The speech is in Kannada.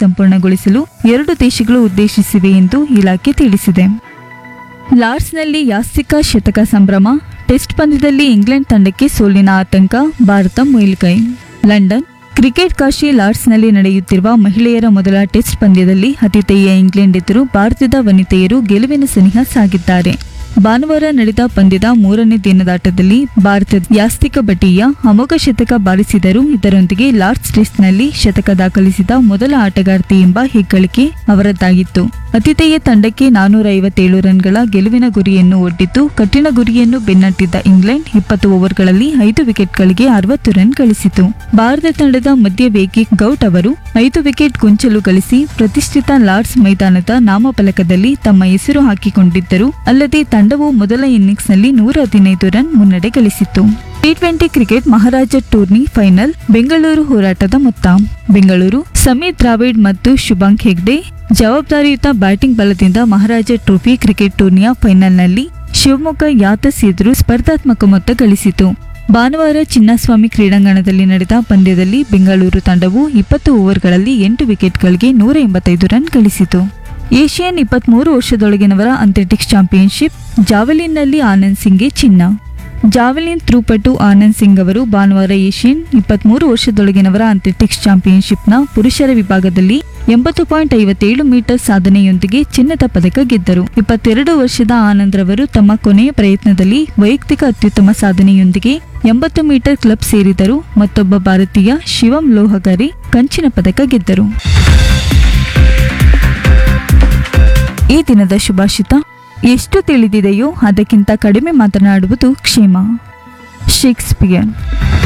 ಸಂಪೂರ್ಣಗೊಳಿಸಲು ಎರಡು ದೇಶಗಳು ಉದ್ದೇಶಿಸಿವೆ ಎಂದು ಇಲಾಖೆ ತಿಳಿಸಿದೆ ಲಾರ್ಡ್ಸ್ನಲ್ಲಿ ಯಾಸ್ತಿಕ ಶತಕ ಸಂಭ್ರಮ ಟೆಸ್ಟ್ ಪಂದ್ಯದಲ್ಲಿ ಇಂಗ್ಲೆಂಡ್ ತಂಡಕ್ಕೆ ಸೋಲಿನ ಆತಂಕ ಭಾರತ ಮೇಲ್ಕೈ ಲಂಡನ್ ಕ್ರಿಕೆಟ್ ಕಾಶಿ ಲಾರ್ಡ್ಸ್ನಲ್ಲಿ ನಡೆಯುತ್ತಿರುವ ಮಹಿಳೆಯರ ಮೊದಲ ಟೆಸ್ಟ್ ಪಂದ್ಯದಲ್ಲಿ ಆತಿಥೇಯ ಇಂಗ್ಲೆಂಡ್ ಎದುರು ಭಾರತದ ವನಿತೆಯರು ಗೆಲುವಿನ ಸನಿಹ ಸಾಗಿದ್ದಾರೆ ಭಾನುವಾರ ನಡೆದ ಪಂದ್ಯದ ಮೂರನೇ ದಿನದಾಟದಲ್ಲಿ ಭಾರತದ ಯಾಸ್ತಿಕ ಬಟಿಯ ಅಮೋಘ ಶತಕ ಬಾರಿಸಿದರು ಇದರೊಂದಿಗೆ ಲಾರ್ಡ್ಸ್ ಟೆಸ್ಟ್ನಲ್ಲಿ ಶತಕ ದಾಖಲಿಸಿದ ಮೊದಲ ಆಟಗಾರ್ತಿ ಎಂಬ ಹೆಗ್ಗಳಿಕೆ ಅವರದ್ದಾಗಿತ್ತು ಅತಿಥೇಯ ತಂಡಕ್ಕೆ ನಾನೂರ ಐವತ್ತೇಳು ರನ್ಗಳ ಗೆಲುವಿನ ಗುರಿಯನ್ನು ಒಡ್ಡಿದ್ದು ಕಠಿಣ ಗುರಿಯನ್ನು ಬೆನ್ನಟ್ಟಿದ್ದ ಇಂಗ್ಲೆಂಡ್ ಇಪ್ಪತ್ತು ಓವರ್ಗಳಲ್ಲಿ ಐದು ವಿಕೆಟ್ಗಳಿಗೆ ಅರವತ್ತು ರನ್ ಗಳಿಸಿತು ಭಾರತ ತಂಡದ ಮಧ್ಯ ವೇಗಿ ಗೌಟ್ ಅವರು ಐದು ವಿಕೆಟ್ ಗೊಂಚಲು ಗಳಿಸಿ ಪ್ರತಿಷ್ಠಿತ ಲಾರ್ಡ್ಸ್ ಮೈದಾನದ ನಾಮಫಲಕದಲ್ಲಿ ತಮ್ಮ ಹೆಸರು ಹಾಕಿಕೊಂಡಿದ್ದರು ಅಲ್ಲದೆ ತಂಡವು ಮೊದಲ ಇನ್ನಿಂಗ್ಸ್ನಲ್ಲಿ ನೂರ ಹದಿನೈದು ರನ್ ಮುನ್ನಡೆ ಗಳಿಸಿತ್ತು T twenty cricket Maharaja tourney final Bengaluru ಹೋರಾಟದ ಮೊತ್ತ ಬೆಂಗಳೂರು ಸಮೀರ್ ದ್ರಾವಿಡ್ ಮತ್ತು ಶುಭಾಂಕ್ ಹೆಗ್ಡೆ ಜವಾಬ್ದಾರಿಯುತ ಬ್ಯಾಟಿಂಗ್ ಬಲದಿಂದ ಮಹಾರಾಜ ಟ್ರೋಫಿ ಕ್ರಿಕೆಟ್ ಟೂರ್ನಿಯ ಫೈನಲ್ನಲ್ಲಿ ಶಿವಮೊಗ್ಗ ಯಾತಸ್ ಎದುರು ಸ್ಪರ್ಧಾತ್ಮಕ ಮೊತ್ತ ಗಳಿಸಿತು ಭಾನುವಾರ ಚಿನ್ನಸ್ವಾಮಿ ಕ್ರೀಡಾಂಗಣದಲ್ಲಿ ನಡೆದ ಪಂದ್ಯದಲ್ಲಿ ಬೆಂಗಳೂರು ತಂಡವು ಇಪ್ಪತ್ತು ಓವರ್ಗಳಲ್ಲಿ ಎಂಟು ವಿಕೆಟ್ಗಳಿಗೆ ನೂರ ಎಂಬತ್ತೈದು ರನ್ ಗಳಿಸಿತು ಏಷ್ಯನ್ ಇಪ್ಪತ್ಮೂರು ವರ್ಷದೊಳಗಿನವರ ಅಥ್ಲೆಟಿಕ್ಸ್ ಚಾಂಪಿಯನ್ಶಿಪ್ ಜಾವೆಲಿನ್ನಲ್ಲಿ ಆನಂದ್ ಸಿಂಗ್ಗೆ ಚಿನ್ನ ಜಾವೆಲಿನ್ ಥ್ರೂಪಟು ಆನಂದ್ ಸಿಂಗ್ ಅವರು ಭಾನುವಾರ ಏಷ್ಯನ್ ಇಪ್ಪತ್ಮೂರು ವರ್ಷದೊಳಗಿನವರ ಅಥ್ಲೆಟಿಕ್ಸ್ ಚಾಂಪಿಯನ್ಶಿಪ್ನ ಪುರುಷರ ವಿಭಾಗದಲ್ಲಿ ಎಂಬತ್ತು ಪಾಯಿಂಟ್ ಐವತ್ತೇಳು ಮೀಟರ್ ಸಾಧನೆಯೊಂದಿಗೆ ಚಿನ್ನದ ಪದಕ ಗೆದ್ದರು ಇಪ್ಪತ್ತೆರಡು ವರ್ಷದ ಆನಂದ್ ರವರು ತಮ್ಮ ಕೊನೆಯ ಪ್ರಯತ್ನದಲ್ಲಿ ವೈಯಕ್ತಿಕ ಅತ್ಯುತ್ತಮ ಸಾಧನೆಯೊಂದಿಗೆ ಎಂಬತ್ತು ಮೀಟರ್ ಕ್ಲಬ್ ಸೇರಿದರು ಮತ್ತೊಬ್ಬ ಭಾರತೀಯ ಶಿವಂ ಲೋಹಗರಿ ಕಂಚಿನ ಪದಕ ಗೆದ್ದರು ಈ ದಿನದ ಶುಭಾಷಿತ ಎಷ್ಟು ತಿಳಿದಿದೆಯೋ ಅದಕ್ಕಿಂತ ಕಡಿಮೆ ಮಾತನಾಡುವುದು ಕ್ಷೇಮ ಶೇಕ್ಸ್ಪಿಯರ್